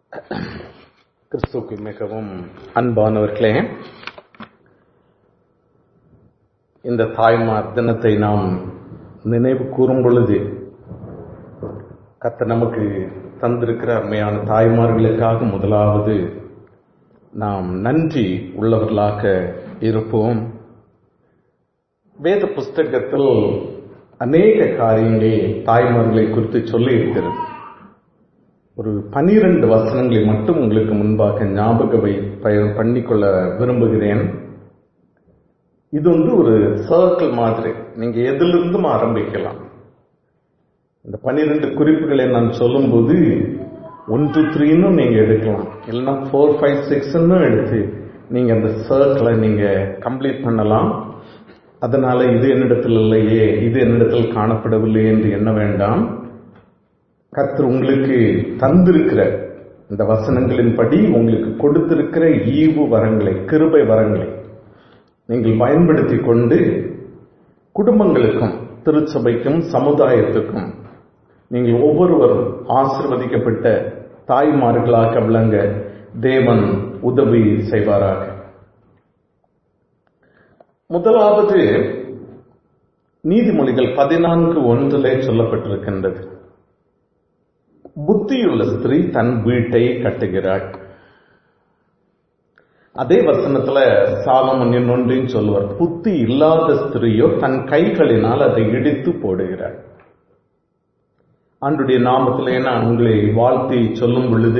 கிறிஸ்துவுக்கு மிகவும் அன்பானவர்களே இந்த தாய்மார் தினத்தை நாம் நினைவு கூறும் பொழுது கத்த நமக்கு தந்திருக்கிற அருமையான தாய்மார்களுக்காக முதலாவது நாம் நன்றி உள்ளவர்களாக இருப்போம் வேத புஸ்தகத்தில் அநேக காரியங்களை தாய்மார்களை குறித்து சொல்லி இருக்கிறது ஒரு பனிரெண்டு வசனங்களை மட்டும் உங்களுக்கு முன்பாக ஞாபக வை பண்ணிக்கொள்ள விரும்புகிறேன் இது வந்து ஒரு சர்க்கிள் மாதிரி நீங்க எதிலிருந்தும் ஆரம்பிக்கலாம் இந்த பனிரெண்டு குறிப்புகளை நான் சொல்லும்போது ஒன் டூ த்ரீன்னு நீங்க எடுக்கலாம் இல்லைன்னா ஃபோர் ஃபைவ் சிக்ஸ்ன்னு எடுத்து நீங்க அந்த சர்க்கிளை நீங்க கம்ப்ளீட் பண்ணலாம் அதனால இது என்னிடத்தில் இல்லையே இது என்னிடத்தில் காணப்படவில்லை என்று எண்ண வேண்டாம் கர்த்தர் உங்களுக்கு தந்திருக்கிற இந்த வசனங்களின்படி உங்களுக்கு கொடுத்திருக்கிற ஈவு வரங்களை கிருபை வரங்களை நீங்கள் பயன்படுத்தி கொண்டு குடும்பங்களுக்கும் திருச்சபைக்கும் சமுதாயத்துக்கும் நீங்கள் ஒவ்வொருவரும் ஆசிர்வதிக்கப்பட்ட தாய்மார்களாக விளங்க தேவன் உதவி செய்வாராக முதலாவது நீதிமொழிகள் பதினான்கு ஒன்றிலே சொல்லப்பட்டிருக்கின்றது புத்தியுள்ள ஸ்திரீ தன் வீட்டை கட்டுகிறாள் அதே வசனத்துல சாலமன் இன்னொன்றையும் சொல்லுவார் புத்தி இல்லாத ஸ்திரீயோ தன் கைகளினால் அதை இடித்து போடுகிறாள் ஆண்டுடைய நாமத்திலே நான் உங்களை வாழ்த்தி சொல்லும் பொழுது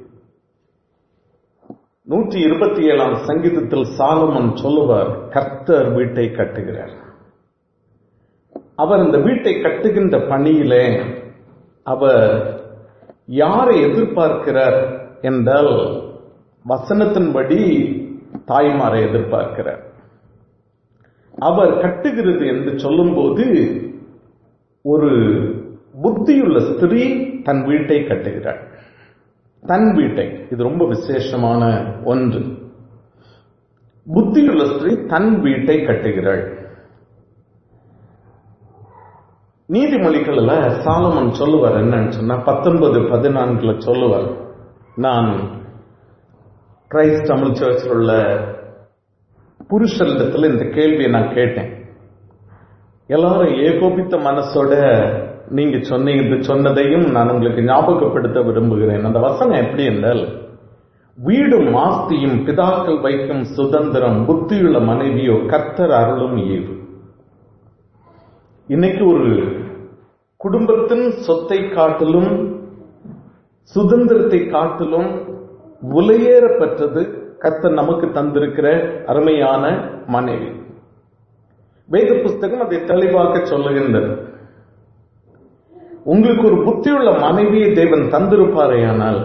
நூற்றி இருபத்தி ஏழாம் சங்கீதத்தில் சாலமன் சொல்லுவார் கர்த்தர் வீட்டை கட்டுகிறார் அவர் இந்த வீட்டை கட்டுகின்ற பணியிலே அவர் யாரை எதிர்பார்க்கிறார் என்றால் வசனத்தின்படி தாய்மாரை எதிர்பார்க்கிறார் அவர் கட்டுகிறது என்று சொல்லும்போது ஒரு புத்தியுள்ள ஸ்திரீ தன் வீட்டை கட்டுகிறார் தன் வீட்டை இது ரொம்ப விசேஷமான ஒன்று புத்தியுள்ள ஸ்திரீ தன் வீட்டை கட்டுகிறாள் நீதிமொழிகள்ல சாலமன் சொல்லுவார் என்னன்னு சொன்னா பத்தொன்பது பதினான்குல சொல்லுவார் நான் கிரைஸ்ட் தமிழ் சர்ச்சில் உள்ள புருஷரிடத்துல இந்த கேள்வியை நான் கேட்டேன் எல்லாரும் ஏகோபித்த மனசோட நீங்க சொன்னீங்க சொன்னதையும் நான் உங்களுக்கு ஞாபகப்படுத்த விரும்புகிறேன் அந்த வசனம் எப்படி என்றால் வீடும் ஆஸ்தியும் பிதாக்கள் வைக்கும் சுதந்திரம் புத்தியுள்ள மனைவியோ கர்த்தர் அருளும் ஈவு இன்னைக்கு ஒரு குடும்பத்தின் சொத்தை காட்டிலும் சுதந்திரத்தை காட்டிலும் உலையேற பெற்றது கர்த்தர் நமக்கு தந்திருக்கிற அருமையான மனைவி வேத புஸ்தகம் அதை தெளிவாக சொல்லுகின்றது உங்களுக்கு ஒரு புத்தியுள்ள மனைவியை தேவன் தந்திருப்பாரேயானால்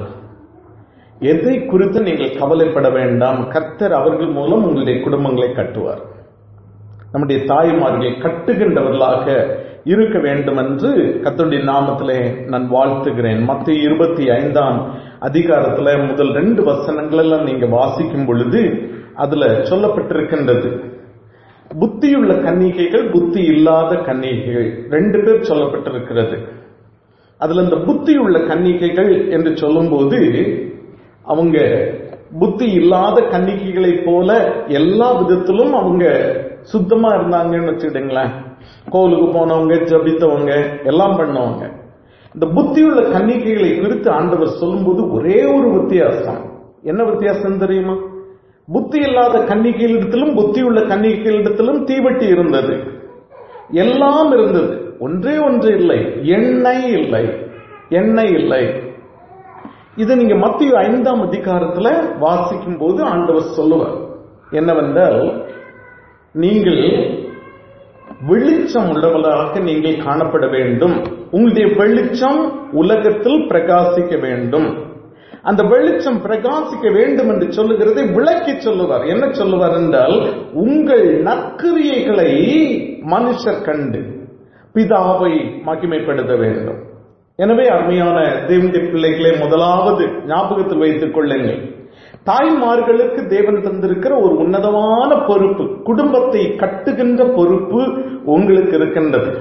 எதை குறித்து நீங்கள் கவலைப்பட வேண்டாம் கர்த்தர் அவர்கள் மூலம் உங்களுடைய குடும்பங்களை கட்டுவார் நம்முடைய தாய்மார்களை கட்டுகின்றவர்களாக இருக்க வேண்டும் என்று கத்தருடைய நாமத்திலே நான் வாழ்த்துகிறேன் மத்திய இருபத்தி ஐந்தாம் அதிகாரத்துல முதல் ரெண்டு வசனங்கள் எல்லாம் நீங்க வாசிக்கும் பொழுது அதுல சொல்லப்பட்டிருக்கின்றது புத்தியுள்ள கன்னிகைகள் புத்தி இல்லாத கன்னிகைகள் ரெண்டு பேர் சொல்லப்பட்டிருக்கிறது அதுல இந்த புத்தியுள்ள கன்னிகைகள் என்று சொல்லும்போது அவங்க புத்தி இல்லாத கன்னிகைகளை போல எல்லா விதத்திலும் அவங்க சுத்தமா இருந்தாங்கன்னு வச்சுக்கிடுங்களேன் கோவிலுக்கு போனவங்க ஜபித்தவங்க எல்லாம் பண்ணவங்க இந்த புத்தியுள்ள கன்னிகைகளை குறித்து ஆண்டவர் சொல்லும்போது ஒரே ஒரு வித்தியாசம் என்ன வித்தியாசம் தெரியுமா புத்தி இல்லாத கன்னிகைகளிடத்திலும் புத்தியுள்ள கன்னிகைகளிடத்திலும் தீவட்டி இருந்தது எல்லாம் இருந்தது ஒன்றே ஒன்று இல்லை எண்ணெய் இல்லை எண்ணெய் இல்லை இதை நீங்க மத்திய ஐந்தாம் அதிகாரத்துல வாசிக்கும் போது ஆண்டவர் சொல்லுவார் என்னவென்றால் நீங்கள் வெளிச்சம் உள்ளவர்களாக நீங்கள் காணப்பட வேண்டும் உங்களுடைய வெளிச்சம் உலகத்தில் பிரகாசிக்க வேண்டும் அந்த வெளிச்சம் பிரகாசிக்க வேண்டும் என்று சொல்லுகிறதை விளக்கி சொல்லுவார் என்ன சொல்லுவார் என்றால் உங்கள் நற்கிரியைகளை மனுஷர் கண்டு பிதாவை மகிமைப்படுத்த வேண்டும் எனவே அருமையான தேவனுடைய பிள்ளைகளை முதலாவது ஞாபகத்தில் வைத்துக் கொள்ளுங்கள் தாய்மார்களுக்கு தேவன் தந்திருக்கிற ஒரு உன்னதமான பொறுப்பு குடும்பத்தை கட்டுகின்ற பொறுப்பு உங்களுக்கு இருக்கின்றது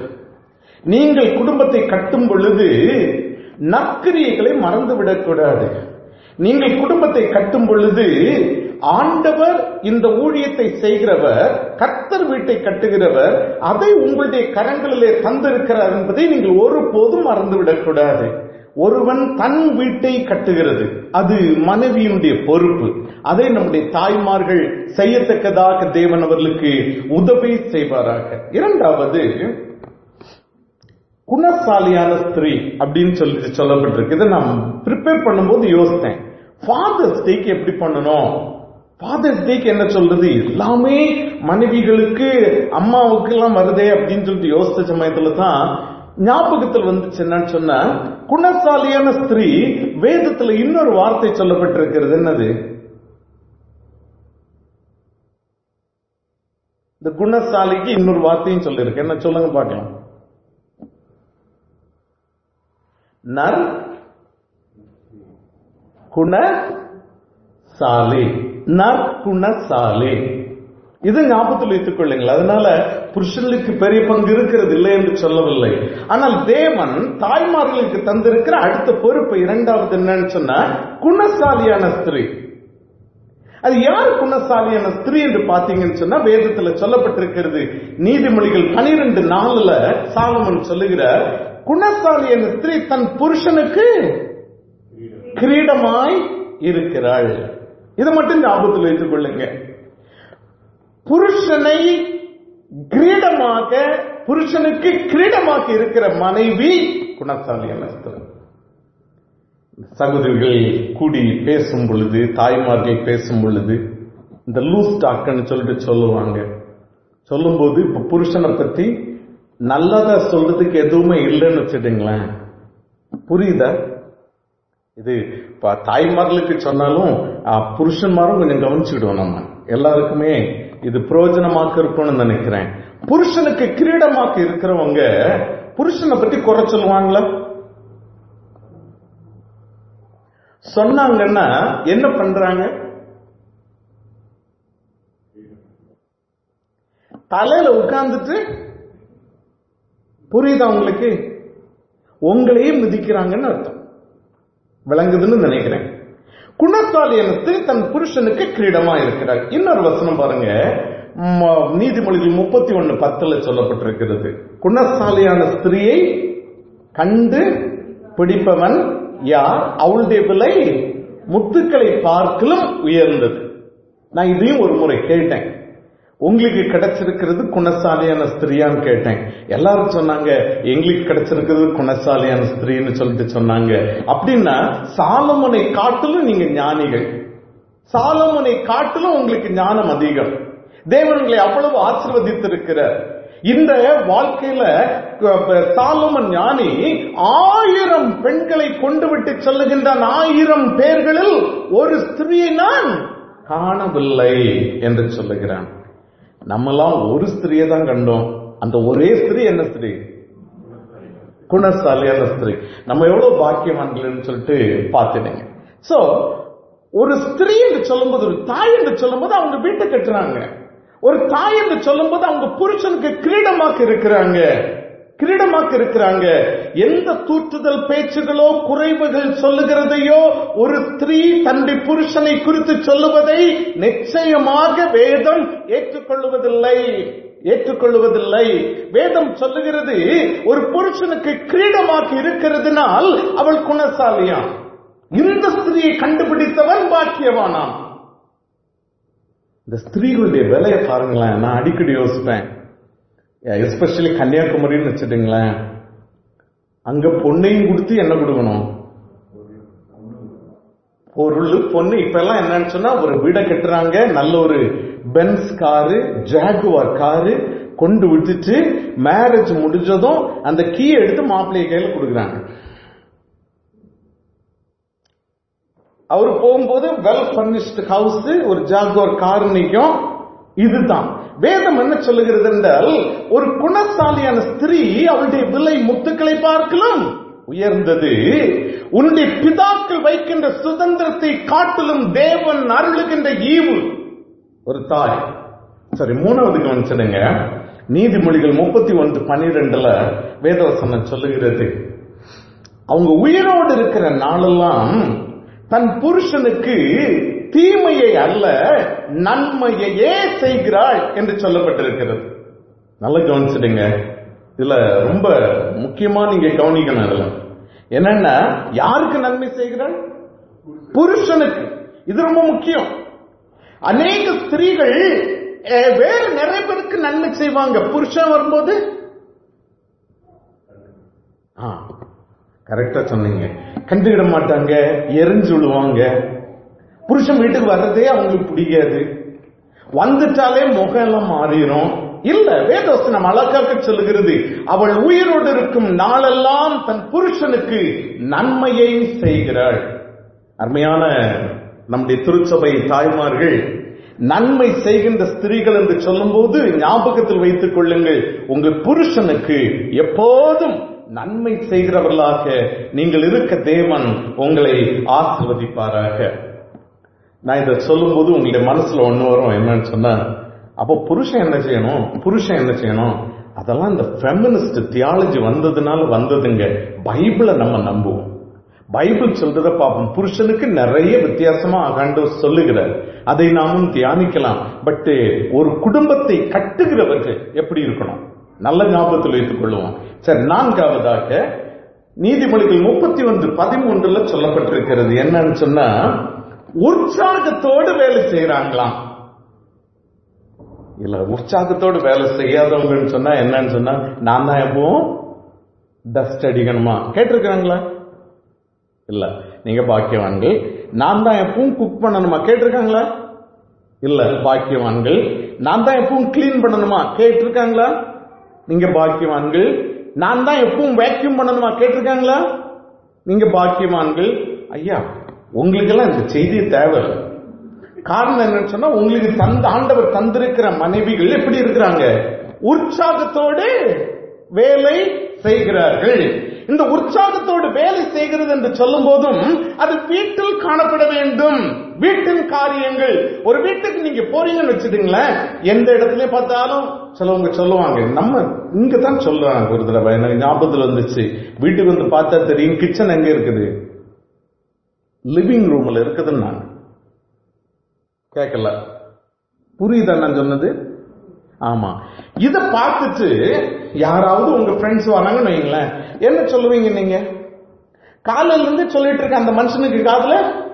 நீங்கள் குடும்பத்தை கட்டும் பொழுது நற்கிரியைகளை மறந்து விடக்கூடாது நீங்கள் குடும்பத்தை கட்டும் பொழுது ஆண்டவர் இந்த ஊழியத்தை செய்கிறவர் கர்த்தர் வீட்டை கட்டுகிறவர் அதை உங்களுடைய கரங்களிலே தந்திருக்கிறார் என்பதை நீங்கள் ஒருபோதும் மறந்துவிடக் கூடாது ஒருவன் தன் வீட்டை கட்டுகிறது அது மனைவியினுடைய பொறுப்பு அதை நம்முடைய தாய்மார்கள் செய்யத்தக்கதாக தேவன் அவர்களுக்கு உதவி செய்வாராக இரண்டாவது குணசாலியான ஸ்திரீ அப்படின்னு சொல்லிட்டு சொல்லப்பட்டிருக்கு இதை நான் ப்ரிப்பேர் பண்ணும்போது யோசித்தேன் ஃபாதர்ஸ் டேக்கு எப்படி பண்ணணும் ஃபாதர்ஸ் டேக்கு என்ன சொல்றது எல்லாமே மனைவிகளுக்கு அம்மாவுக்கு எல்லாம் வருதே அப்படின்னு சொல்லிட்டு யோசிச்ச சமயத்துல தான் ஞாபகத்தில் வந்துச்சு என்னன்னு சொன்னா குணசாலியான ஸ்திரீ வேதத்துல இன்னொரு வார்த்தை சொல்லப்பட்டிருக்கிறது என்னது இந்த குணசாலிக்கு இன்னொரு வார்த்தையும் சொல்லியிருக்கு என்ன சொல்லுங்க பார்க்கலாம் நர் குணசாலி நற்குணசாலி இது ஞாபகத்தில் வைத்துக் கொள்ளுங்கள் அதனால புருஷனுக்கு பெரிய பங்கு இருக்கிறது இல்லை என்று சொல்லவில்லை ஆனால் தேவன் தாய்மார்களுக்கு தந்திருக்கிற அடுத்த பொறுப்பு இரண்டாவது என்னன்னு சொன்னா குணசாலியான ஸ்திரீ அது யார் குணசாலியான ஸ்திரீ என்று பாத்தீங்கன்னு சொன்னா வேதத்துல சொல்லப்பட்டிருக்கிறது நீதிமொழிகள் பனிரெண்டு நாலுல சாலமன் சொல்லுகிறார் குணசாலியான ஸ்திரீ தன் புருஷனுக்கு கிரீடமாய் இருக்கிறாள் இதை மட்டும் ஞாபகத்தில் வைத்துக் கொள்ளுங்க புருஷனை கிரீடமாக புருஷனுக்கு கிரீடமாக இருக்கிற மனைவி குணசாலியான ஸ்திரீ சகோதரிகள் கூடி பேசும் பொழுது தாய்மார்கள் பேசும் பொழுது இந்த லூஸ் டாக்குன்னு சொல்லிட்டு சொல்லுவாங்க சொல்லும்போது இப்ப புருஷனை பத்தி நல்லதா சொல்றதுக்கு எதுவுமே இல்லைன்னு வச்சுட்டுங்களேன் புரியுதா இது இப்ப தாய்மார்களுக்கு சொன்னாலும் அஹ், புருஷன்மாரும் கொஞ்சம் கவனிச்சுக்கிடுவோம் நம்ம எல்லாருக்குமே இது பிரயோஜனமாக இருக்கும்னு நினைக்கிறேன் புருஷனுக்கு கிரீடமாக இருக்கிறவங்க புருஷனை பத்தி குறை சொல்லுவாங்களா சொன்னாங்கன்னா என்ன பண்றாங்க தலையில உட்கார்ந்துட்டு புரியுதா உங்களுக்கு உங்களையே மிதிக்கிறாங்கன்னு அர்த்தம் விளங்குதுன்னு நினைக்கிறேன் குணசாலியான ஸ்திரீ தன் புருஷனுக்கு கிரீடமா இருக்கிறார் இன்னொரு வசனம் பாருங்க ம- நீதிமொழிகள் முப்பத்தி ஒன்னு பத்துல சொல்லப்பட்டிருக்கிறது குணசாலியான ஸ்திரீயை கண்டு பிடிப்பவன் யார் அவளுடைய விலை முத்துக்களை பார்க்கலும் உயர்ந்தது நான் இதையும் ஒரு முறை கேட்டேன் உங்களுக்கு கிடைச்சிருக்கிறது குணசாலியான ஸ்திரியான்னு கேட்டேன் எல்லாரும் சொன்னாங்க எங்களுக்கு கிடைச்சிருக்கிறது குணசாலியான ஸ்திரீன்னு சொல்லிட்டு சொன்னாங்க அப்படின்னா சாலமனை காட்டிலும் நீங்க ஞானிகள் சாலமனை காட்டிலும் உங்களுக்கு ஞானம் அதிகம் தேவன்களை அவ்வளவு ஆசிர்வதித்திருக்கிறார் இந்த வாழ்க்கையில அஹ், சாலமன் ஞானி ஆயிரம் பெண்களை கொண்டு விட்டு சொல்லுகின்றான் ஆயிரம் பேர்களில் ஒரு ஸ்திரியை நான் காணவில்லை என்று சொல்லுகிறான் நம்மலாம் ஒரு ஸ்திரியை தான் கண்டோம் அந்த ஒரே ஸ்திரீ என்ன ஸ்திரீ குணசாலியான ஸ்திரீ நம்ம எவ்வளவு பாக்கியவான்கள்னு சொல்லிட்டு பார்த்துடுங்க சோ ஒரு ஸ்திரீ என்று சொல்லும்போது ஒரு தாய் என்று சொல்லும்போது அவங்க வீட்டை கட்டுறாங்க ஒரு தாய் என்று சொல்லும்போது அவங்க புருஷனுக்கு கிரீடமாக இருக்கிறாங்க கிரீடமாக இருக்கிறாங்க எந்த தூற்றுதல் பேச்சுகளோ குறைவுகள் சொல்லுகிறதையோ ஒரு ஸ்திரீ தன்னுடைய புருஷனை குறித்து சொல்லுவதை நிச்சயமாக வேதம் ஏற்றுக்கொள்வதில்லை ஏற்றுக்கொள்வதில்லை வேதம் சொல்லுகிறது ஒரு புருஷனுக்கு கிரீடமாக இருக்கிறதுனால் அவள் குணசாலியா இந்த ஸ்திரியை கண்டுபிடித்தவன் பாக்கியவானாம் இந்த ஸ்திரீகளுடைய வேலையை பாருங்களேன் நான் அடிக்கடி யோசிப்பேன் எஸ்பெஷலி கன்னியாகுமரின்னு வச்சுட்டுங்களேன் அங்க பொண்ணையும் கொடுத்து என்ன கொடுக்கணும் பொருள் பொண்ணு இப்ப எல்லாம் என்னன்னு சொன்னா ஒரு வீடை கட்டுறாங்க நல்ல ஒரு பென்ஸ் காரு ஜாகுவார் காரு கொண்டு விட்டுட்டு மேரேஜ் முடிஞ்சதும் அந்த கீ எடுத்து மாப்பிள்ளைய கையில கொடுக்குறாங்க அவர் போகும்போது வெல் ஃபர்னிஷ்டு ஹவுஸ் ஒரு ஜாகுவார் கார் நிற்கும் இதுதான் வேதம் என்ன சொல்லுகிறது என்றால் ஒரு குணசாலியான ஸ்திரீ அவளுடைய விலை முத்துக்களை பார்க்கலாம் உயர்ந்தது உன்னுடைய பிதாக்கள் வைக்கின்ற சுதந்திரத்தை காட்டிலும் தேவன் அருளுகின்ற ஈவு ஒரு தாய் சரி மூணாவது கவனிச்சிடுங்க நீதிமொழிகள் முப்பத்தி ஒன்று பன்னிரெண்டுல வேதவசனம் சொல்லுகிறது அவங்க உயிரோடு இருக்கிற நாளெல்லாம் தன் புருஷனுக்கு தீமையை அல்ல நன்மையையே செய்கிறாள் என்று சொல்லப்பட்டிருக்கிறது நல்லா கவனிச்சிடுங்க இதுல ரொம்ப முக்கியமா நீங்க கவனிக்கணும் அதுல என்னன்னா யாருக்கு நன்மை செய்கிறாள் புருஷனுக்கு இது ரொம்ப முக்கியம் அநேக ஸ்திரீகள் அஹ், வேற நிறைய பேருக்கு நன்மை செய்வாங்க புருஷன் வரும்போது கரெக்டா சொன்னீங்க கண்டுக்கிட மாட்டாங்க எரிஞ்சு விழுவாங்க புருஷன் வீட்டுக்கு வர்றதே அவங்களுக்கு பிடிக்காது வந்துட்டாலே முகம் எல்லாம் மாறிடும் இல்ல வேதவசனம் அழகாக சொல்லுகிறது அவள் உயிரோடு இருக்கும் நாளெல்லாம் தன் புருஷனுக்கு நன்மையை செய்கிறாள் அருமையான நம்முடைய திருச்சபை தாய்மார்கள் நன்மை செய்கின்ற ஸ்திரீகள் என்று சொல்லும்போது ஞாபகத்தில் வைத்துக் கொள்ளுங்கள் உங்கள் புருஷனுக்கு எப்போதும் நன்மை செய்கிறவர்களாக நீங்கள் இருக்க தேவன் உங்களை ஆசிர்வதிப்பாராக நான் இதை சொல்லும்போது உங்களுடைய மனசுல ஒண்ணு வரும் என்னன்னு சொன்னா அப்போ புருஷன் என்ன செய்யணும் புருஷன் என்ன செய்யணும் அதெல்லாம் இந்த ஃபெமினிஸ்ட் தியாலஜி வந்ததுனால வந்ததுங்க பைபிளை நம்ம நம்புவோம் பைபிள் சொல்றத பார்ப்போம் புருஷனுக்கு நிறைய வித்தியாசமா ஆண்டவர் சொல்லுகிறார் அதை நாமும் தியானிக்கலாம் பட் ஒரு குடும்பத்தை கட்டுகிறவர்கள் எப்படி இருக்கணும் நல்ல ஞாபகத்தில் வைத்துக் கொள்வோம் சரி நான்காவதாக நீதிமொழிகள் முப்பத்தி ஒன்று பதிமூன்றுல சொல்லப்பட்டிருக்கிறது என்னன்னு சொன்னா உற்சாகத்தோடு வேலை செய்யறாங்களாம் இல்ல உற்சாகத்தோடு வேலை செய்யாதவங்கன்னு சொன்னா என்னன்னு சொன்னா நான் தான் எப்பவும் டஸ்ட் அடிக்கணுமா கேட்டிருக்காங்களா இல்ல நீங்க பாக்கியவான்கள் நான் தான் எப்பவும் குக் பண்ணணுமா கேட்டிருக்காங்களா இல்ல பாக்கியவான்கள் நான் தான் எப்பவும் கிளீன் பண்ணணுமா கேட்டிருக்காங்களா நீங்க பாக்கியவான்கள் நான் தான் எப்பவும் வேக்யூம் பண்ணணுமா கேட்டிருக்காங்களா நீங்க பாக்கியவான்கள் ஐயா உங்களுக்கெல்லாம் இந்த செய்தி தேவை காரணம் என்னன்னு சொன்னா உங்களுக்கு தந்த ஆண்டவர் தந்திருக்கிற மனைவிகள் எப்படி இருக்கிறாங்க உற்சாகத்தோடு வேலை செய்கிறார்கள் இந்த உற்சாகத்தோடு வேலை செய்கிறது என்று சொல்லும் போதும் அது வீட்டில் காணப்பட வேண்டும் வீட்டின் காரியங்கள் ஒரு வீட்டுக்கு நீங்க போறீங்கன்னு வச்சுடுங்களேன் எந்த இடத்துல பார்த்தாலும் சிலவங்க சொல்லுவாங்க நம்ம இங்க தான் சொல்றாங்க ஒரு தடவை எனக்கு ஞாபகத்தில் வந்துச்சு வீட்டுக்கு வந்து பார்த்தா தெரியும் கிச்சன் எங்க இருக்குது லிவிங் ரூம்ல இருக்குதுன்னு நான் கேட்கல புரியுதா நான் சொன்னது ஆமா இத பார்த்துட்டு யாராவது உங்க ஃப்ரெண்ட்ஸ் வராங்கன்னு வைங்களேன் என்ன சொல்லுவீங்க நீங்க காலையில இருந்து சொல்லிட்டு இருக்க அந்த மனுஷனுக்கு காதுல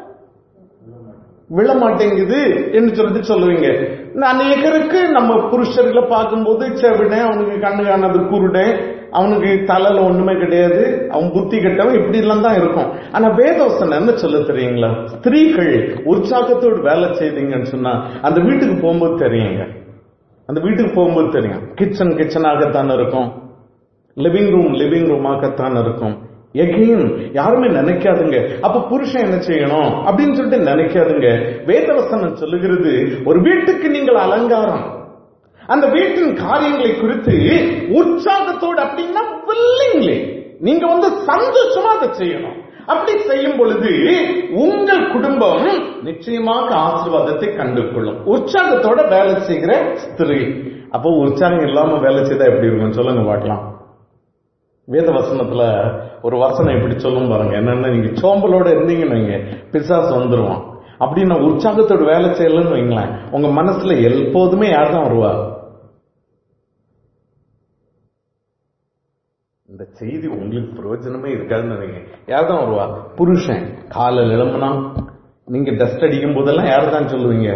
விழ மாட்டேங்குது என்று சொல்லிட்டு சொல்லுவீங்க அநேகருக்கு நம்ம புருஷர்களை பார்க்கும்போது செவிடேன் அவனுக்கு கண்ணு காணது குருடேன் அவனுக்கு தலையில ஒண்ணுமே கிடையாது அவன் புத்தி கெட்டவன் இப்படி எல்லாம் தான் இருக்கும் ஆனா வேதவசனம் என்ன சொல்ல தெரியுங்களா ஸ்திரீகள் உற்சாகத்தோடு வேலை செய்தீங்கன்னு சொன்னா அந்த வீட்டுக்கு போகும்போது தெரியுங்க அந்த வீட்டுக்கு போகும்போது தெரியும் கிச்சன் கிச்சனாகத்தான் இருக்கும் லிவிங் ரூம் லிவிங் ரூமாகத்தான் இருக்கும் எகைன் யாருமே நினைக்காதுங்க அப்ப புருஷன் என்ன செய்யணும் அப்படின்னு சொல்லிட்டு நினைக்காதுங்க வேதவசனம் சொல்லுகிறது ஒரு வீட்டுக்கு நீங்கள் அலங்காரம் அந்த வீட்டின் காரியங்களை குறித்து உற்சாகத்தோடு அப்படின்னா வில்லிங்லி நீங்க வந்து சந்தோஷமா அதை செய்யணும் அப்படி செய்யும் பொழுது உங்கள் குடும்பம் நிச்சயமாக ஆசீர்வாதத்தை கண்டுகொள்ளும் உற்சாகத்தோட வேலை செய்கிற ஸ்திரீ அப்போ உற்சாகம் இல்லாம வேலை செய்தா எப்படி இருக்கும் சொல்லுங்க பார்க்கலாம் வேத வசனத்துல ஒரு வசனம் எப்படி சொல்லும் பாருங்க என்னன்னா நீங்க சோம்பலோட இருந்தீங்கன்னு வைங்க பிசாசு வந்துருவான் அப்படின்னு உற்சாகத்தோட வேலை செய்யலன்னு வைங்களேன் உங்க மனசுல எப்போதுமே யார் தான் வருவா இந்த செய்தி உங்களுக்கு பிரயோஜனமே இருக்காதுன்னு வைங்க யார் தான் வருவா புருஷன் காலையில் எழும்புனா நீங்க டஸ்ட் அடிக்கும் போதெல்லாம் யார் தான் சொல்லுவீங்க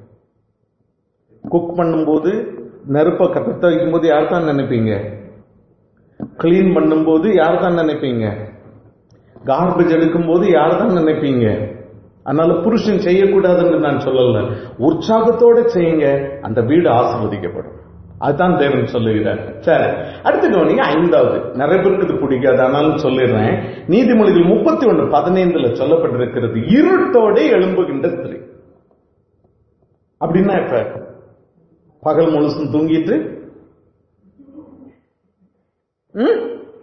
குக் பண்ணும்போது நெருப்ப கத்த வைக்கும் போது யார் தான் நினைப்பீங்க கிளீன் பண்ணும்போது யார் தான் நினைப்பீங்க கார்பேஜ் எடுக்கும் போது யார் தான் நினைப்பீங்க அதனால புருஷன் செய்யக்கூடாதுன்னு நான் சொல்லல உற்சாகத்தோட செய்யுங்க அந்த வீடு ஆசிர்வதிக்கப்படும் அதுதான் தேவன் சொல்லுகிறார் சரி அடுத்து கவனிங்க ஐந்தாவது நிறைய பேருக்கு இது பிடிக்காது ஆனாலும் சொல்லிடுறேன் நீதிமொழிகள் முப்பத்தி ஒன்று பதினைந்துல சொல்லப்பட்டிருக்கிறது இருட்டோட எழும்புகின்ற ஸ்திரீ அப்படின்னா இப்ப பகல் முழுசும் தூங்கிட்டு ம்?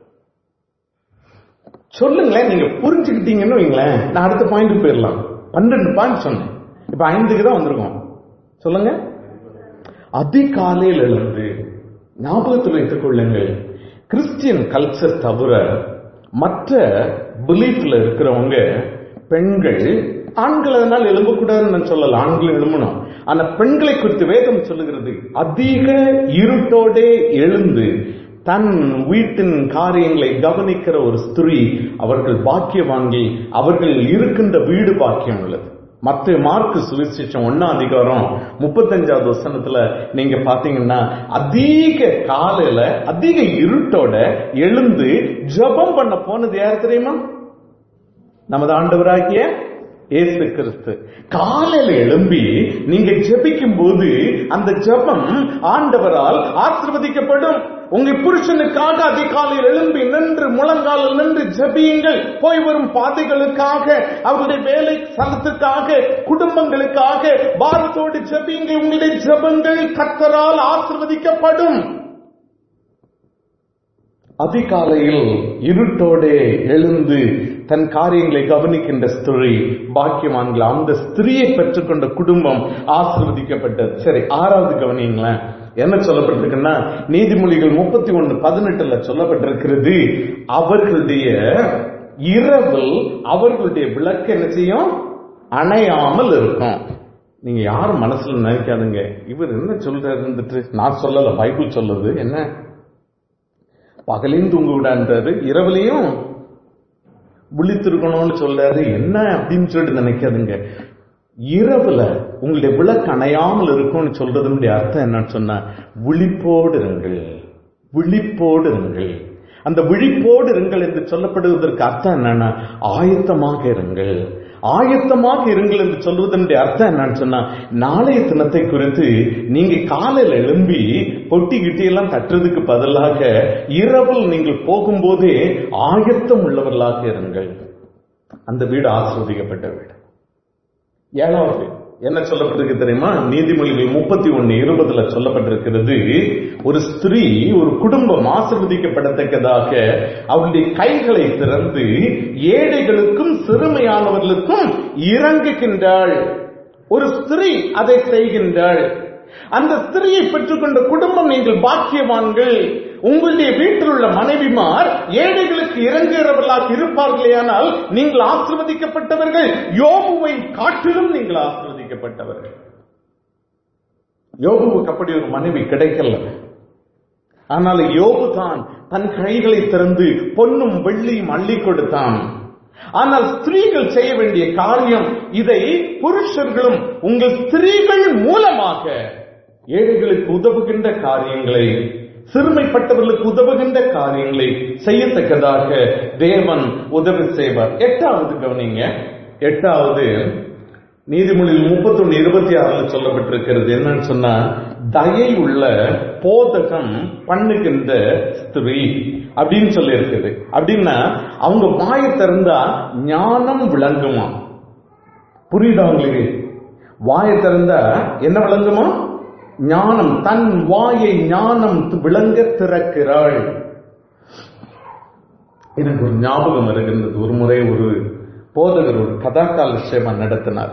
சொல்லுங்களேன் நீங்க புரிஞ்சுக்கிட்டீங்கன்னு வைங்களேன் நான் அடுத்த பாயிண்ட் போயிடலாம் பன்னெண்டு பாயிண்ட் சொன்னேன் இப்ப ஐந்துக்கு தான் வந்திருக்கோம் சொல்லுங்க அதிகாலையில் எழுந்து ஞாபகத்தில் வைத்துக் கொள்ளுங்கள் கிறிஸ்டியன் கல்ச்சர் தவிர மற்ற பிலீஃப்ல இருக்கிறவங்க பெண்கள் ஆண்கள் அதனால் எழும்பக்கூடாதுன்னு நான் சொல்லல ஆண்கள் எழும்பணும் ஆனா பெண்களை குறித்து வேதம் சொல்லுகிறது அதிக இருட்டோடே எழுந்து தன் வீட்டின் காரியங்களை கவனிக்கிற ஒரு ஸ்திரீ அவர்கள் பாக்கியவான்கள் அவர்கள் இருக்கின்ற வீடு பாக்கியம் உள்ளது மத்த மார்க்கு சுவிசேஷம் ஒன்னாம் அதிகாரம் முப்பத்தஞ்சாவது வசனத்துல நீங்க பாத்தீங்கன்னா அதிக காலையில அதிக இருட்டோட எழுந்து ஜெபம் பண்ண போனது யார் தெரியுமா நமது ஆண்டவராகிய இயேசு கிறிஸ்து காலையில எழும்பி நீங்க ஜெபிக்கும் போது அந்த ஜெபம் ஆண்டவரால் ஆசிர்வதிக்கப்படும் உங்க புருஷனுக்காக அதிகாலையில் எழும்பி நின்று முழங்காலில் நின்று ஜெபியுங்கள் போய் வரும் பாதைகளுக்காக அவருடைய வேலை ஸ்தலத்துக்காக குடும்பங்களுக்காக பாரத்தோடு ஜெபியுங்கள் உங்களுடைய ஜெபங்கள் கத்தரால் ஆசிர்வதிக்கப்படும் அதிகாலையில் இருட்டோடே எழுந்து தன் காரியங்களை கவனிக்கின்ற ஸ்திரீ பாக்கியவான்கள் அந்த ஸ்திரீயை பெற்றுக்கொண்ட குடும்பம் ஆசிர்வதிக்கப்பட்டது சரி ஆறாவது கவனிங்களேன் என்ன சொல்லப்பட்டிருக்குன்னா நீதிமொழிகள் முப்பத்தி ஒன்னு பதினெட்டுல சொல்லப்பட்டிருக்கிறது அவர்களுடைய இரவில் அவர்களுடைய விளக்கு என்ன செய்யும் அணையாமல் இருக்கும் நீங்க யாரும் மனசுல நினைக்காதுங்க இவர் என்ன சொல்றாரு இருந்துட்டு நான் சொல்லல பைபிள் சொல்லுது என்ன பகலையும் தூங்க விடான்றாரு இரவுலையும் விழித்திருக்கணும்னு சொல்றாரு என்ன அப்படின்னு சொல்லிட்டு நினைக்காதுங்க இரவுல உங்களுடைய விளக்கு அணையாமல் இருக்கும்னு சொல்றதனுடைய அர்த்தம் என்னன்னு சொன்னா விழிப்போடு இருங்கள் விழிப்போடு இருங்கள் அந்த விழிப்போடு இருங்கள் என்று சொல்லப்படுவதற்கு அர்த்தம் என்னன்னா ஆயத்தமாக இருங்கள் ஆயத்தமாக இருங்கள் என்று சொல்வதனுடைய அர்த்தம் என்னன்னு சொன்னா நாளைய தினத்தை குறித்து நீங்க காலையில எழும்பி பொட்டி கிட்டி எல்லாம் தட்டுறதுக்கு பதிலாக இரவில் நீங்கள் போகும்போதே ஆயத்தம் உள்ளவர்களாக இருங்கள் அந்த வீடு ஆசிர்வதிக்கப்பட்ட வீடு ஏழாவது என்ன சொல்லப்பட்டிருக்கு தெரியுமா நீதிமொழிகள் முப்பத்தி ஒன்னு இருபதுல சொல்லப்பட்டிருக்கிறது ஒரு ஸ்திரீ ஒரு குடும்பம் ஆசிர்வதிக்கப்படத்தக்கதாக அவளுடைய கைகளை திறந்து ஏழைகளுக்கும் சிறுமையானவர்களுக்கும் இறங்குகின்றாள் ஒரு ஸ்திரீ அதை செய்கின்றாள் அந்த ஸ்திரியை பெற்றுக்கொண்ட குடும்பம் நீங்கள் பாக்கியவான்கள் உங்களுடைய வீட்டில் உள்ள மனைவிமார் ஏழைகளுக்கு இறங்குகிறவர்களாக இருப்பார்களேயானால் நீங்கள் ஆசிர்வதிக்கப்பட்டவர்கள் யோபுவை காட்டிலும் நீங்கள் ஆசிர்வதிக்கப்பட்டவர்கள் யோபுவுக்கு அப்படி ஒரு மனைவி கிடைக்கல ஆனால் யோபு தான் தன் கைகளை திறந்து பொன்னும் வெள்ளியும் அள்ளி கொடுத்தான் ஆனால் ஸ்திரீகள் செய்ய வேண்டிய காரியம் இதை புருஷர்களும் உங்கள் ஸ்திரீகள் மூலமாக ஏழைகளுக்கு உதவுகின்ற காரியங்களை சிறுமைப்பட்டவர்களுக்கு உதவுகின்ற காரியங்களை செய்யத்தக்கதாக தேவன் உதவி செய்வார் எட்டாவது கவனிங்க எட்டாவது நீதிமொழியில் முப்பத்தொன்னு இருபத்தி ஆறுல சொல்லப்பட்டிருக்கிறது என்னன்னு சொன்னா தயை உள்ள போதகம் பண்ணுகின்ற ஸ்திரீ அப்படின்னு சொல்லி இருக்குது அப்படின்னா அவங்க வாயை திறந்தா ஞானம் விளங்குமா புரியுதா உங்களுக்கு வாயை திறந்தா என்ன விளங்குமா ஞானம் தன் வாயை ஞானம் விளங்க திறக்கிறாள் எனக்கு ஒரு ஞாபகம் இருக்கின்றது ஒரு முறை ஒரு போதகர் ஒரு கதாகால சேவம் நடத்தினார்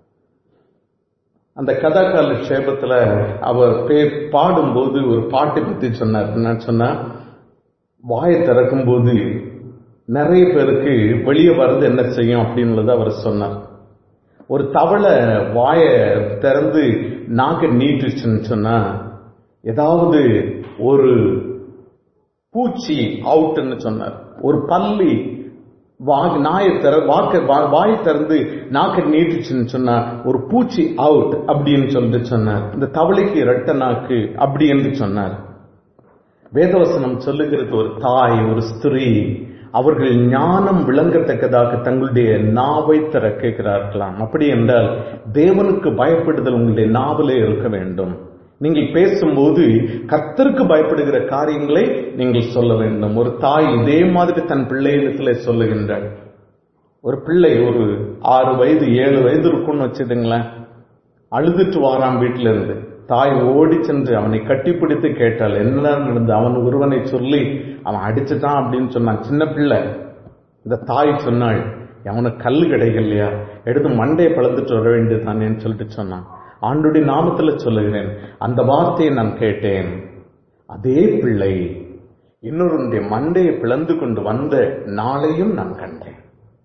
அந்த கதாகால சேபத்துல அவர் பேர் பாடும்போது ஒரு பாட்டை பத்தி சொன்னார் என்ன சொன்னா வாயை திறக்கும் போது நிறைய பேருக்கு வெளியே வர்றது என்ன செய்யும் அப்படின்னுள்ளது அவர் சொன்னார் ஒரு தவளை வாய திறந்து நாக்க நீட்டுச்சுன்னு சொன்னா ஏதாவது ஒரு பூச்சி அவுட்னு சொன்னார் ஒரு பள்ளி வாய் நாயை திற வாக்க வாய் திறந்து நாக்க நீட்டுச்சுன்னு சொன்னா ஒரு பூச்சி அவுட் அப்படின்னு சொல்லிட்டு சொன்னார் இந்த தவளைக்கு இரட்ட நாக்கு அப்படி என்று சொன்னார் வேதவசனம் சொல்லுகிறது ஒரு தாய் ஒரு ஸ்திரீ அவர்கள் ஞானம் விளங்கத்தக்கதாக தங்களுடைய நாவை திறக்கிறார்களாம் அப்படி என்றால் தேவனுக்கு பயப்படுதல் உங்களுடைய நாவிலே இருக்க வேண்டும் நீங்கள் பேசும்போது கர்த்தருக்கு பயப்படுகிற காரியங்களை நீங்கள் சொல்ல வேண்டும் ஒரு தாய் இதே மாதிரி தன் பிள்ளையிடத்துல சொல்லுகின்றாள் ஒரு பிள்ளை ஒரு ஆறு வயது ஏழு வயது இருக்கும்னு வச்சுதுங்களேன் அழுதுட்டு வாராம் வீட்டில இருந்து தாய் ஓடி சென்று அவனை கட்டிப்பிடித்து கேட்டாள் என்னதான் நடந்து அவன் ஒருவனை சொல்லி அவன் அடிச்சுட்டான் அப்படின்னு சொன்னான் சின்ன பிள்ளை இந்த தாய் சொன்னாள் அவனுக்கு கல் கிடைக்கலையா எடுத்து மண்டையை பழந்துட்டு வர வேண்டியது தானேன்னு சொல்லிட்டு சொன்னான் ஆண்டுடைய நாமத்துல சொல்லுகிறேன் அந்த வார்த்தையை நான் கேட்டேன் அதே பிள்ளை இன்னொருடைய மண்டையை பிளந்து கொண்டு வந்த நாளையும் நான் கண்டேன்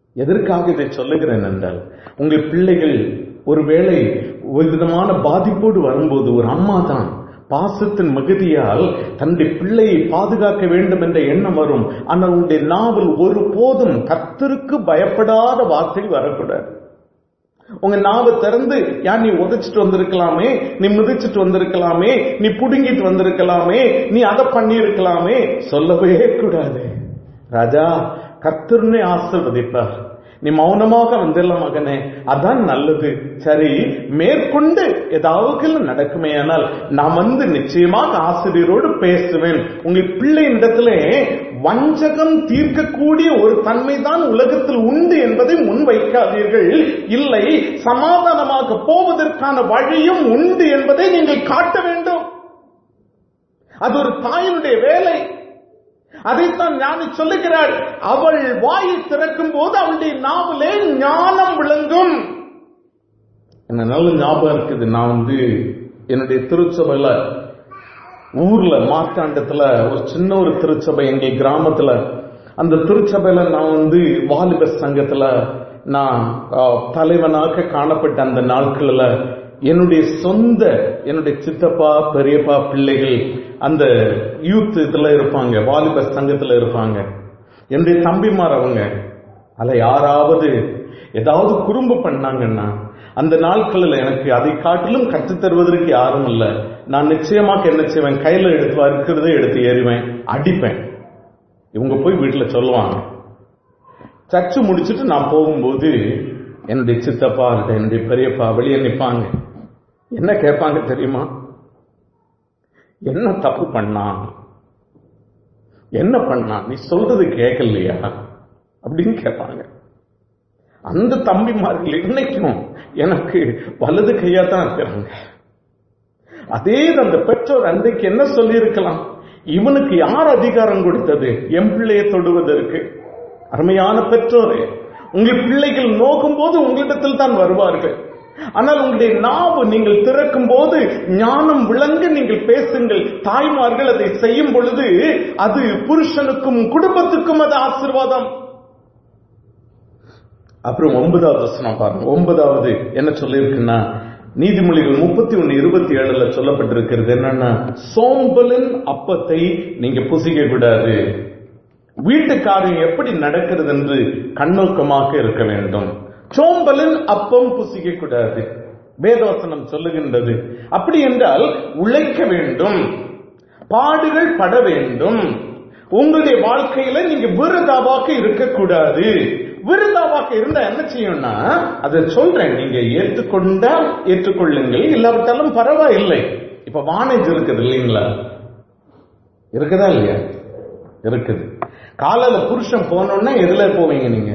எதற்காக இதை சொல்லுகிறேன் என்றால் உங்கள் பிள்ளைகள் ஒருவேளை ஒரு விதமான பாதிப்போடு வரும்போது ஒரு அம்மா தான் பாசத்தின் மிகுதியால் தன்னுடைய பிள்ளையை பாதுகாக்க வேண்டும் என்ற எண்ணம் வரும் ஆனால் உன்னுடைய நாவல் ஒருபோதும் கர்த்தருக்கு பயப்படாத வார்த்தை வரக்கூடாது உங்க நாவை திறந்து யார் நீ உதைச்சிட்டு வந்திருக்கலாமே நீ மிதிச்சிட்டு வந்திருக்கலாமே நீ புடுங்கிட்டு வந்திருக்கலாமே நீ அதை பண்ணியிருக்கலாமே சொல்லவே கூடாது ராஜா கர்த்தர்னே ஆசிர்வதிப்பார் நீ மௌனமாக வந்துடல மகனே அதான் நல்லது சரி மேற்கொண்டு ஏதாவது நடக்குமே ஆனால் நான் வந்து நிச்சயமாக ஆசிரியரோடு பேசுவேன் உங்கள் பிள்ளையின் இடத்துல வஞ்சகம் தீர்க்கக்கூடிய ஒரு தன்மை தான் உலகத்தில் உண்டு என்பதை முன்வைக்காதீர்கள் இல்லை சமாதானமாக போவதற்கான வழியும் உண்டு என்பதை நீங்கள் காட்ட வேண்டும் அது ஒரு தாயினுடைய வேலை அதைத்தான் ஞானி சொல்லுகிறாள் அவள் வாயை திறக்கும் போது அவளுடைய நாவலே ஞானம் விளங்கும் என்ன நல்ல ஞாபகம் இருக்குது நான் வந்து என்னுடைய திருச்சபையில ஊர்ல மார்த்தாண்டத்துல ஒரு சின்ன ஒரு திருச்சபை எங்க கிராமத்துல அந்த திருச்சபையில நான் வந்து வாலிபர் சங்கத்துல நான் தலைவனாக காணப்பட்ட அந்த நாட்கள்ல என்னுடைய சொந்த என்னுடைய சித்தப்பா பெரியப்பா பிள்ளைகள் அந்த யூத் இதுல இருப்பாங்க வாலிபர் சங்கத்துல இருப்பாங்க என்னுடைய தம்பிமார் அவங்க அல்ல யாராவது ஏதாவது குறும்பு பண்ணாங்கன்னா அந்த நாட்களில் எனக்கு அதை காட்டிலும் கற்றுத் தருவதற்கு யாரும் இல்ல நான் நிச்சயமாக என்ன செய்வேன் கையில எடுத்து வறுக்கிறதே எடுத்து ஏறிவேன் அடிப்பேன் இவங்க போய் வீட்டுல சொல்லுவாங்க சர்ச்சு முடிச்சுட்டு நான் போகும்போது என்னுடைய சித்தப்பா என்னுடைய பெரியப்பா வெளியே நிற்பாங்க என்ன கேட்பாங்க தெரியுமா என்ன தப்பு பண்ணான் என்ன பண்ணான் நீ சொல்றது கேட்கலையா அப்படின்னு கேட்பாங்க அந்த தம்பிமார்கள் இன்னைக்கும் எனக்கு வலது கையா தான் இருக்கிறாங்க அதே அந்த பெற்றோர் அன்றைக்கு என்ன சொல்லி இருக்கலாம் இவனுக்கு யார் அதிகாரம் கொடுத்தது என் பிள்ளையை தொடுவதற்கு அருமையான பெற்றோரே உங்கள் பிள்ளைகள் நோக்கும் போது உங்களிடத்தில் தான் வருவார்கள் ஆனால் உங்களுடைய நாவு நீங்கள் திறக்கும் போது ஞானம் விளங்க நீங்கள் பேசுங்கள் தாய்மார்கள் அதை செய்யும் பொழுது அது புருஷனுக்கும் குடும்பத்துக்கும் அது ஆசிர்வாதம் அப்புறம் ஒன்பதாவது வசனம் பாருங்க ஒன்பதாவது என்ன சொல்லியிருக்குன்னா நீதிமொழிகள் முப்பத்தி ஒன்னு இருபத்தி ஏழுல சொல்லப்பட்டிருக்கிறது என்னன்னா சோம்பலின் அப்பத்தை நீங்க புசிக்க கூடாது வீட்டு காரியம் எப்படி நடக்கிறது என்று கண்ணோக்கமாக இருக்க வேண்டும் சோம்பலின் அப்பம் புசிக்க கூடாது வேதவசனம் சொல்லுகின்றது அப்படி என்றால் உழைக்க வேண்டும் பாடுகள் பட வேண்டும் உங்களுடைய வாழ்க்கையில நீங்க விருதாவாக இருக்கக்கூடாது விருதாவாக இருந்தா என்ன செய்யும்னா அதை சொல்றேன் நீங்க ஏற்றுக்கொண்டால் ஏற்றுக்கொள்ளுங்கள் இல்லாவிட்டாலும் பரவாயில்லை இப்ப வானேஜ் இருக்குது இல்லைங்களா இருக்குதா இல்லையா இருக்குது காலையில புருஷன் போனோன்னா எதுல போவீங்க நீங்க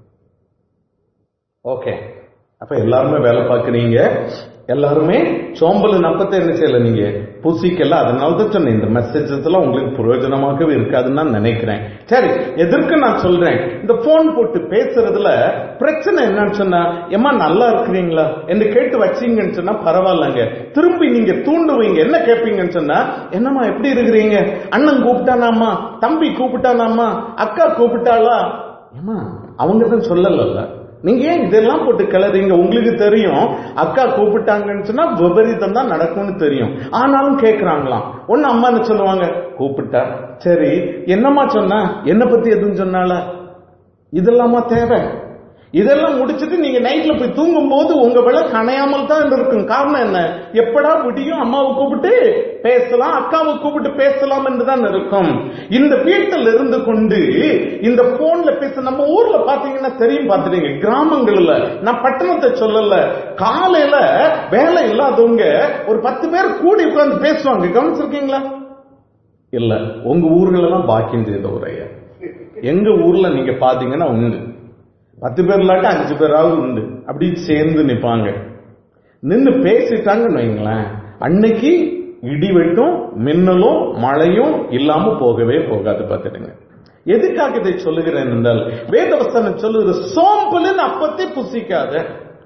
ஓகே அப்ப எல்லாருமே வேலை பார்க்குறீங்க எல்லாருமே சோம்பல் நப்பத்தை என்ன செய்யல நீங்க புசிக்கல அதனால தான் சொன்னேன் இந்த மெசேஜ் எல்லாம் உங்களுக்கு பிரயோஜனமாகவே இருக்காதுன்னு நான் நினைக்கிறேன் சரி எதற்கு நான் சொல்றேன் இந்த போன் போட்டு பேசுறதுல பிரச்சனை என்னன்னு சொன்னா ஏமா நல்லா இருக்கிறீங்களா என்று கேட்டு வச்சீங்கன்னு சொன்னா பரவாயில்லங்க திரும்பி நீங்க தூண்டுவீங்க என்ன கேட்பீங்கன்னு சொன்னா என்னம்மா எப்படி இருக்கிறீங்க அண்ணன் கூப்பிட்டானாமா தம்பி கூப்பிட்டானாமா அக்கா கூப்பிட்டாளா ஏமா அவங்க தான் சொல்லல நீங்க ஏன் இதெல்லாம் போட்டு கிளறீங்க உங்களுக்கு தெரியும் அக்கா கூப்பிட்டாங்கன்னு சொன்னா விபரீதம் தான் நடக்கும்னு தெரியும் ஆனாலும் கேக்குறாங்களாம் ஒன்னு அம்மா என்ன சொல்லுவாங்க கூப்பிட்டா சரி என்னம்மா சொன்னா என்ன பத்தி எதுவும் சொன்னால இதெல்லாமா தேவை இதெல்லாம் முடிச்சிட்டு நீங்க நைட்ல போய் தூங்கும் போது உங்க விளக்கு அணையாமல் தான் இருக்கும் காரணம் என்ன எப்படா விடியும் அம்மாவை கூப்பிட்டு பேசலாம் அக்காவை கூப்பிட்டு பேசலாம் என்றுதான் இருக்கும் இந்த வீட்டில் இருந்து கொண்டு இந்த போன்ல பேச நம்ம ஊர்ல பாத்தீங்கன்னா தெரியும் பாத்துட்டீங்க கிராமங்கள்ல நான் பட்டணத்தை சொல்லல காலையில வேலை இல்லாதவங்க ஒரு பத்து பேர் கூடி உட்கார்ந்து பேசுவாங்க கவனிச்சிருக்கீங்களா இல்ல உங்க ஊர்கள் எல்லாம் பாக்கியம் செய்த உரைய எங்க ஊர்ல நீங்க பாத்தீங்கன்னா உண்டு பத்து பேர் இல்லாட்டி அஞ்சு பேராவது உண்டு அப்படி சேர்ந்து நிப்பாங்க நின்னு பேசிட்டாங்கன்னு வைங்களேன் அன்னைக்கு இடி வெட்டும் மின்னலும் மழையும் இல்லாம போகவே போகாது பார்த்துடுங்க எதுக்காக இதை சொல்லுகிறேன் என்றால் வேதவசனம் சொல்லுகிற சோம்பலின் அப்பத்தை புசிக்காத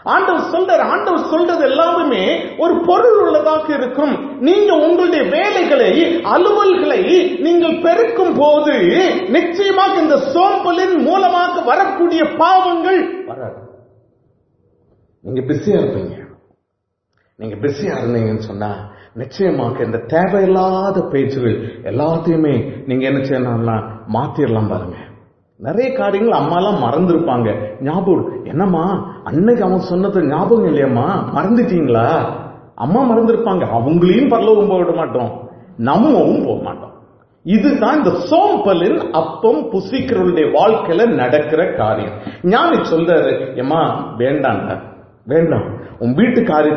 ஆண்டவர் சொல்றார் ஆண்டவர் சொல்றது எல்லாமே ஒரு பொருள் உள்ளதாக இருக்கும் நீங்க உங்களுடைய வேலைகளை அலுவல்களை நீங்கள் பெருக்கும் போது நிச்சயமாக இந்த சோம்பலின் மூலமாக வரக்கூடிய பாவங்கள் வராது நீங்க பிஸியா இருப்பீங்க நீங்க பிஸியா இருந்தீங்கன்னு சொன்னா நிச்சயமாக இந்த தேவையில்லாத பேச்சுகள் எல்லாத்தையுமே நீங்க என்ன செய்யணும்னா மாத்திரலாம் பாருங்க நிறைய காரியங்கள் அம்மாலாம் மறந்துருப்பாங்க ஞாபகம் என்னம்மா அன்னைக்கு அவன் சொன்னது ஞாபகம் இல்லையம்மா மறந்துட்டீங்களா அம்மா மறந்துருப்பாங்க அவங்களையும் பரலோகம் போக விட மாட்டோம் நம்மவும் போக மாட்டோம் இதுதான் இந்த சோம்பலின் அப்பம் புசிக்கிறவருடைய வாழ்க்கையில நடக்கிற காரியம் ஞானி சொல்றாரு ஏமா வேண்டாங்க வேண்டாம் உன் வீட்டு காரியத்தை